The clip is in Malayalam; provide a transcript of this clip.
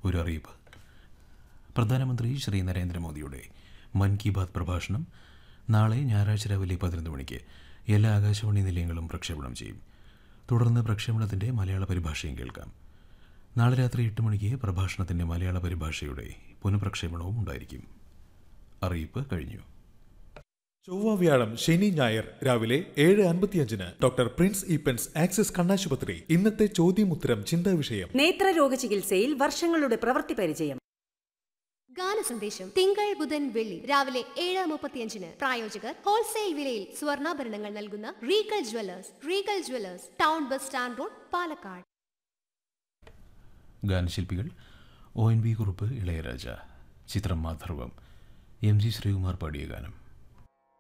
ഒരു അറിയിപ്പ് പ്രധാനമന്ത്രി ശ്രീ നരേന്ദ്രമോദിയുടെ മൻ കി ബാത് പ്രഭാഷണം നാളെ ഞായറാഴ്ച രാവിലെ പതിനൊന്ന് മണിക്ക് എല്ലാ ആകാശവാണി നിലയങ്ങളും പ്രക്ഷേപണം ചെയ്യും തുടർന്ന് പ്രക്ഷേപണത്തിൻ്റെ മലയാള പരിഭാഷയും കേൾക്കാം നാളെ രാത്രി എട്ട് മണിക്ക് പ്രഭാഷണത്തിൻ്റെ മലയാള പരിഭാഷയുടെ പുനഃപ്രക്ഷേപണവും ഉണ്ടായിരിക്കും അറിയിപ്പ് കഴിഞ്ഞു ചൊവ്വ വ്യാഴം ശനി ഞായർ രാവിലെ ഏഴ് അൻപത്തിയഞ്ചിന് ഡോക്ടർ പ്രിൻസ് ഈപ്പൻസ് ആക്സിസ് കണ്ണാശുപത്രി ഇന്നത്തെ ചോദ്യമുത്തരം ചിന്താ വിഷയം നേത്രരോഗ ചികിത്സയിൽ വർഷങ്ങളുടെ പ്രവൃത്തി പരിചയം ഗാന സന്ദേശം തിങ്കൾ ബുധൻ വെള്ളി രാവിലെ ഏഴ് മുപ്പത്തിയഞ്ചിന് പ്രായോജകർ ഹോൾസെയിൽ വിലയിൽ സ്വർണ്ണാഭരണങ്ങൾ നൽകുന്ന Regal jewellers Regal jewellers town bus stand road Palakkad ഗാനശില്പികൾ O N V Kurup Ilaiyaraaja ചിത്രം മാധർവം എം ജി ശ്രീകുമാർ പാടിയ ഗാനം